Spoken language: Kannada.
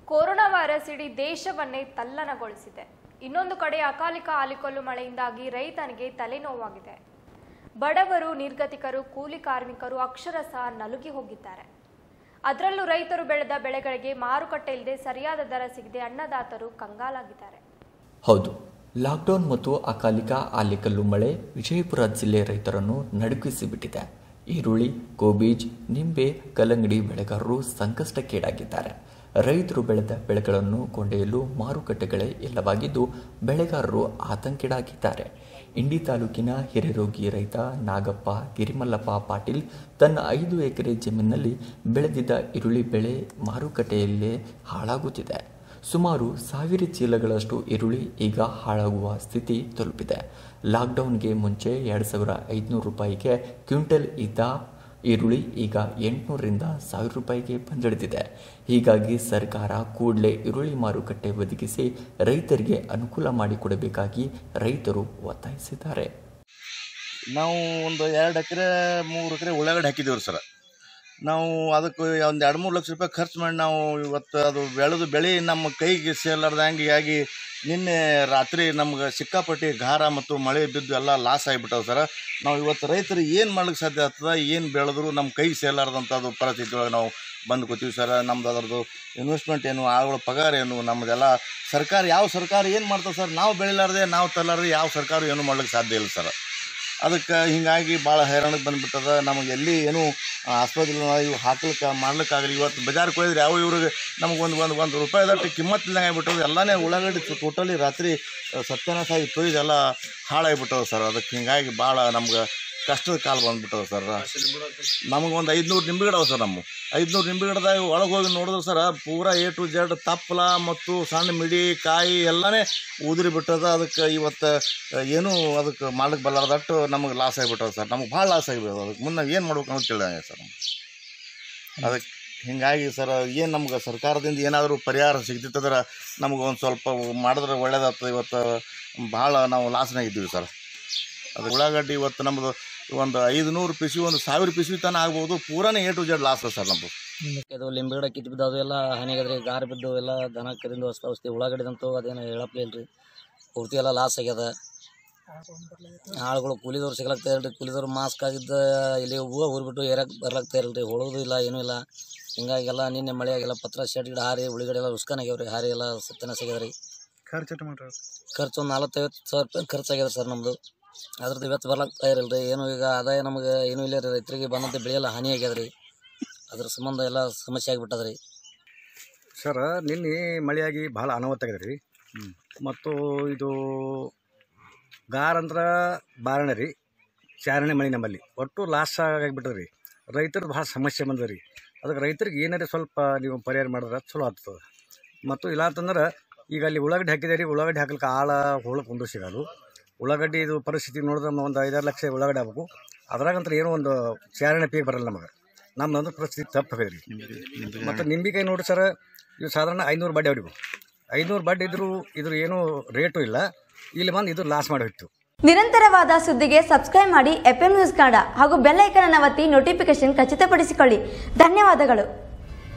ಕೊರೋನಾ ವೈರಸ್ ಇಡೀ ದೇಶವನ್ನೇ ತಲ್ಲಣಗೊಳಿಸಿದೆ ಇನ್ನೊಂದು ಕಡೆ ಅಕಾಲಿಕ ಆಲಿಕೊಲ್ಲು ಮಳೆಯಿಂದಾಗಿ ರೈತನಿಗೆ ತಲೆನೋವಾಗಿದೆ ಬಡವರು ನಿರ್ಗತಿಕರು ಕೂಲಿ ಕಾರ್ಮಿಕರು ಅಕ್ಷರಶಃ ನಲುಗಿ ಹೋಗಿದ್ದಾರೆ ಅದರಲ್ಲೂ ರೈತರು ಬೆಳೆದ ಬೆಳೆಗಳಿಗೆ ಮಾರುಕಟ್ಟೆ ಇಲ್ಲದೆ ಸರಿಯಾದ ದರ ಸಿಗದೆ ಅನ್ನದಾತರು ಕಂಗಾಲಾಗಿದ್ದಾರೆ ಹೌದು ಲಾಕ್ಡೌನ್ ಮತ್ತು ಅಕಾಲಿಕ ಆಲಿಕಲ್ಲು ಮಳೆ ವಿಜಯಪುರ ಜಿಲ್ಲೆ ರೈತರನ್ನು ನಡುಗಿಸಿಬಿಟ್ಟಿದೆ ಈರುಳ್ಳಿ ಗೋಬೀಜ್ ನಿಂಬೆ ಕಲ್ಲಂಗಡಿ ಬೆಳೆಗಾರರು ಸಂಕಷ್ಟಕ್ಕೀಡಾಗಿದ್ದಾರೆ ರೈತರು ಬೆಳೆದ ಬೆಳೆಗಳನ್ನು ಕೊಂಡೊಯ್ಯಲು ಮಾರುಕಟ್ಟೆಗಳೇ ಇಲ್ಲವಾಗಿದ್ದು ಬೆಳೆಗಾರರು ಆತಂಕೀಡಾಗಿದ್ದಾರೆ ಇಂಡಿ ತಾಲೂಕಿನ ಹಿರೇರೋಗಿ ರೈತ ನಾಗಪ್ಪ ಗಿರಿಮಲ್ಲಪ್ಪ ಪಾಟೀಲ್ ತನ್ನ ಐದು ಎಕರೆ ಜಮೀನಿನಲ್ಲಿ ಬೆಳೆದಿದ್ದ ಈರುಳ್ಳಿ ಬೆಳೆ ಮಾರುಕಟ್ಟೆಯಲ್ಲೇ ಹಾಳಾಗುತ್ತಿದೆ ಸುಮಾರು ಸಾವಿರ ಚೀಲಗಳಷ್ಟು ಈರುಳ್ಳಿ ಈಗ ಹಾಳಾಗುವ ಸ್ಥಿತಿ ತಲುಪಿದೆ ಲಾಕ್ಡೌನ್ಗೆ ಮುಂಚೆ ಎರಡು ಸಾವಿರ ಐದುನೂರು ರೂಪಾಯಿಗೆ ಕ್ವಿಂಟಲ್ ಇದ್ದ ಈರುಳ್ಳಿ ಈಗ ಎಂಟುನೂರರಿಂದ ಸಾವಿರ ರೂಪಾಯಿಗೆ ಬಂದಿಳಿದಿದೆ ಹೀಗಾಗಿ ಸರ್ಕಾರ ಕೂಡಲೇ ಈರುಳ್ಳಿ ಮಾರುಕಟ್ಟೆ ಒದಗಿಸಿ ರೈತರಿಗೆ ಅನುಕೂಲ ಮಾಡಿಕೊಡಬೇಕಾಗಿ ರೈತರು ಒತ್ತಾಯಿಸಿದ್ದಾರೆ ನಾವು ಒಂದು ಎರಡು ಎಕರೆ ಮೂರು ಎಕರೆ ಉಳ್ಳಾಗಡ್ಡಿ ಹಾಕಿದ್ದೀವಿ ಸರ್ ನಾವು ಅದಕ್ಕೆ ಒಂದು ಎರಡು ಮೂರು ಲಕ್ಷ ರೂಪಾಯಿ ಖರ್ಚು ಮಾಡಿ ನಾವು ಇವತ್ತು ಅದು ಬೆಳೆದು ಬೆಳೆ ನಮ್ಮ ಕೈಗೆ ಸೇರ್ಲಾರ್ದಂಗೆ ಆಗಿ ನಿನ್ನೆ ರಾತ್ರಿ ನಮ್ಗೆ ಸಿಕ್ಕಾಪಟ್ಟಿ ಗಾರ ಮತ್ತು ಮಳೆ ಬಿದ್ದು ಎಲ್ಲ ಲಾಸ್ ಆಗಿಬಿಟ್ಟವು ಸರ್ ನಾವು ಇವತ್ತು ರೈತರು ಏನು ಮಾಡ್ಲಿಕ್ಕೆ ಸಾಧ್ಯ ಆಗ್ತದೆ ಏನು ಬೆಳೆದ್ರು ನಮ್ಮ ಕೈಗೆ ಸೇರ್ಲಾರ್ದಂಥದ್ದು ಪರಿಸ್ಥಿತಿ ಒಳಗೆ ನಾವು ಬಂದು ಕೂತೀವಿ ಸರ್ ನಮ್ದು ಅದರದ್ದು ಇನ್ವೆಸ್ಟ್ಮೆಂಟ್ ಏನು ಆಳುಗಳ ಪಗಾರ ಏನು ನಮ್ಮದೆಲ್ಲ ಸರ್ಕಾರ ಯಾವ ಸರ್ಕಾರ ಏನು ಮಾಡ್ತದೆ ಸರ್ ನಾವು ಬೆಳಿಲಾರ್ದೆ ನಾವು ತರಲಾರ್ದೆ ಯಾವ ಸರ್ಕಾರ ಏನು ಮಾಡ್ಲಿಕ್ಕೆ ಸಾಧ್ಯ ಇಲ್ಲ ಸರ್ ಅದಕ್ಕೆ ಹಿಂಗಾಗಿ ಭಾಳ ಹೈರಾಣಕ್ಕೆ ಬಂದ್ಬಿಟ್ಟದ ನಮಗೆ ಎಲ್ಲಿ ಏನು ಆಸ್ಪತ್ರೆ ಇವು ಹಾಕ್ಲಿಕ್ಕೆ ಮಾಡ್ಲಿಕ್ಕಾಗಲಿ ಇವತ್ತು ಬಜಾರ್ಗೆ ಹೋಯ್ದ್ರೆ ಯಾವ ಇವ್ರಿಗೆ ನಮಗೆ ಒಂದು ಒಂದು ಒಂದು ರೂಪಾಯಿದಟ್ಟು ಕಿಮ್ಮತ್ತು ಇಲ್ದಂಗೆ ಆಗ್ಬಿಟ್ಟದು ಎಲ್ಲನೇ ಉಳ್ಳಾಗಡ್ಡಿ ಟೋಟಲಿ ರಾತ್ರಿ ಆ, ಸತ್ಯನಾಶ ಆಗಿ ತೊಯ್ದು ಎಲ್ಲ ಹಾಳಾಗಿಬಿಟ್ಟವ ಸರ್ ಅದಕ್ಕೆ ಹಿಂಗಾಗಿ ಭಾಳ ನಮ್ಗೆ ಕಷ್ಟದ ಕಾಲ ಬಂದ್ಬಿಟ್ಟದ ಸರ್ ನಮಗೆ ಒಂದು ಐದುನೂರು ನಿಂಬೆ ಗಿಡ ಅವ ಸರ್ ನಮ್ಮ ಐದುನೂರು ನಿಂಬೆ ಗಿಡದಾಗ ಒಳಗೆ ಹೋಗಿ ನೋಡಿದ್ರೆ ಸರ್ ಪೂರಾ ಎ ಟು ಜೆಡ್ ತಪ್ಪಲ ಮತ್ತು ಸಣ್ಣ ಮಿಡಿ ಕಾಯಿ ಎಲ್ಲನೇ ಉದುರಿ ಬಿಟ್ಟದ ಅದಕ್ಕೆ ಇವತ್ತು ಏನೂ ಅದಕ್ಕೆ ಮಾಡ್ಲಿಕ್ಕೆ ಬರಲಾರ್ದಟ್ಟು ನಮಗೆ ಲಾಸ್ ಆಗಿಬಿಟ್ಟದ ಸರ್ ನಮಗೆ ಭಾಳ ಲಾಸ್ ಆಗಿಬಿಟ್ಟದ ಅದಕ್ಕೆ ಮುಂದೆ ಏನು ಮಾಡ್ಬೇಕು ಅನ್ನೋದು ತಿಳಿದಂಗೆ ಸರ್ ಅದಕ್ಕೆ ಹಿಂಗಾಗಿ ಸರ್ ಏನು ನಮ್ಗೆ ಸರ್ಕಾರದಿಂದ ಏನಾದರೂ ಪರಿಹಾರ ಸಿಗ್ತಿತ್ತಂದ್ರೆ ನಮ್ಗೆ ಒಂದು ಸ್ವಲ್ಪ ಮಾಡಿದ್ರೆ ಒಳ್ಳೇದಾಗ್ತದೆ ಇವತ್ತು ಭಾಳ ನಾವು ಲಾಸ್ನಾಗ ಇದ್ದೀವಿ ಸರ್ ಅದು ಉಳ್ಳಾಗಡ್ಡಿ ಇವತ್ತು ನಮ್ಮದು ಒಂದು ಐದುನೂರು ಪಿಸಿ ಒಂದು ಸಾವಿರ ಪಿಸಿ ತನಕ ಆಗ್ಬೋದು ಪೂರಾನೇ A to Z loss sir ನಮ್ಮದು ಇದು ಲಿಂಬೆ ಗಿಡ ಕಿತ್ತು ಬಿದ್ದು ಅದು ಎಲ್ಲ ಹಾನಿಯಾಗದ್ರಿ ಗಾರ ಬಿದ್ದು ಎಲ್ಲ ದನ ಕರಿಂದ ಹೊಸ್ತ ಔಷಧಿ ಉಳ್ಳಾಗಡ್ಡಿದಂತೂ ಅದೇನು ಹೇಳಪ್ಲೇ ಇಲ್ರಿ ಪೂರ್ತಿ ಎಲ್ಲ ಲಾಸ್ ಆಗ್ಯದ ಆಳುಗಳು ಕೂಲಿದವ್ರು ಸಿಗ್ಲಾಗ್ತಾ ಇಲ್ರಿ ಕೂಲಿದವ್ರು ಮಾಸ್ಕ್ ಆಗಿದ್ದ ಇಲ್ಲಿ ಹೂವು ಊರ್ಬಿಟ್ಟು ಏರಕ್ಕೆ ಬರ್ಲಾಗ್ತಾ ಇರಲ್ರಿ ಹೊಳೋದು ಇಲ್ಲ ಏನೂ ಇಲ್ಲ ಹಿಂಗಾಗಿ ಎಲ್ಲ ನಿನ್ನೆ ಮಳೆಯಾಗೆಲ್ಲ ಪತ್ರ ಶೆಡ್ ಗಿಡ ಹಾರಿ ಉಳಿಗಡೆ ಎಲ್ಲ ಉಸ್ಕಾನ್ ಆಗ್ಯಾವ್ರಿ ಹಾರಿ ಎಲ್ಲ ಸತ್ಯನಾಶ ಆಗ್ಯದ್ರಿ ಖರ್ಚು ಮಾಡ್ರಿ ಖರ್ಚು ಒಂದು ನಲವತ್ತೈವತ್ತು ಸಾವಿರ ರೂಪಾಯಿ ಖರ್ಚು ಆಗ್ಯದ ಸರ್ ನಮ್ಮದು ಅದ್ರದ್ದು ಇವತ್ತು ಬರ್ಲಾಗ್ತಾ ಇರಲ್ರಿ ಏನು ಈಗ ಆದಾಯ ನಮಗೆ ಏನೂ ಇಲ್ಲ ರೀ ರೈತರಿಗೆ ಬಂದಂಥ ಬೆಳೆ ಎಲ್ಲ ಹಾನಿ ಆಗ್ಯದ್ರಿ ಅದ್ರ ಸಂಬಂಧ ಎಲ್ಲ ಸಮಸ್ಯೆ ಆಗಿಬಿಟ್ಟದ್ರಿ ಸರ್ ನಿನ್ನೆ ಮಳೆಯಾಗಿ ಭಾಳ ಅನಾಹುತ ಆಗಿದೆ ರೀ ಮತ್ತು ಇದು ಗಾರ್ ಅಂದ್ರೆ ಬಾರಣ ರೀ ಚಾರಣೆ ಮಳೆ ನಮ್ಮಲ್ಲಿ ಒಟ್ಟು ಲಾಸ್ ಆಗಿಬಿಟ್ಟದ ರೀ ರೈತರು ಭಾಳ ಸಮಸ್ಯೆ ಬಂದದ ರೀ ಅದಕ್ಕೆ ರೈತರಿಗೆ ಏನಾರ ಸ್ವಲ್ಪ ನೀವು ಪರಿಹಾರ ಮಾಡಿದ್ರೆ ಚಲೋ ಆಗ್ತದೆ ಮತ್ತು ಇಲ್ಲ ಅಂತಂದ್ರೆ ಈಗ ಅಲ್ಲಿ ಉಳ್ಳಾಗಡ್ಡಿ ಹಾಕಿದೆ ರೀ ಉಳ್ಳಾಗಡ್ಡಿ ಹಾಕ್ಲಿಕ್ಕೆ ಆಳ ಹೋಳಕ್ಕೆ ಒಂದು ಸಿಗೋದು ಉಳ್ಳಾಗಡ್ಡಿ ಇದು ಪರಿಸ್ಥಿತಿ ನೋಡಿದ್ರೆ ಒಂದು ಐದಾರು ಲಕ್ಷ ಉಳ್ಳಾಗಡ್ಡಿ ಆಗ್ಬೇಕು ಅದ್ರಾಗಂತ್ರ ಏನೋ ಒಂದು ಚಾರಣೆ ಪೀಕ್ ಬರಲ್ಲ ನಮಗೆ ನಮ್ದು ಪರಿಸ್ಥಿತಿ ತಪ್ಪು ರೀ ಮತ್ತು ನಿಂಬಿಕಾಯಿ ನೋಡಿ ಸರ್ ಇವು ಸಾಧಾರಣ ಐನೂರು ಬಡ್ಡಿ ಅವ್ರಿವು ಐನೂರು ಬಡ್ಡಿ ಇದ್ರು ಇದ್ರ ಏನೂ ರೇಟು ಇಲ್ಲ ಇಲ್ಲಿ ಬಂದು ಇದು ಲಾಸ್ ಮಾಡಿ ಹೋಯ್ತು ನಿರಂತರವಾದ ಸುದ್ದಿಗೆ ಸಬ್ಸ್ಕ್ರೈಬ್ ಮಾಡಿ ಎಫ್ ನ್ಯೂಸ್ ಕನ್ನಡ ಹಾಗೂ ಬೆಲ್ ಐಕನ್ ಒತ್ತಿ ನೋಟಿಫಿಕೇಶನ್ ಖಚಿತಪಡಿಸಿಕೊಳ್ಳಿ ಧನ್ಯವಾದಗಳು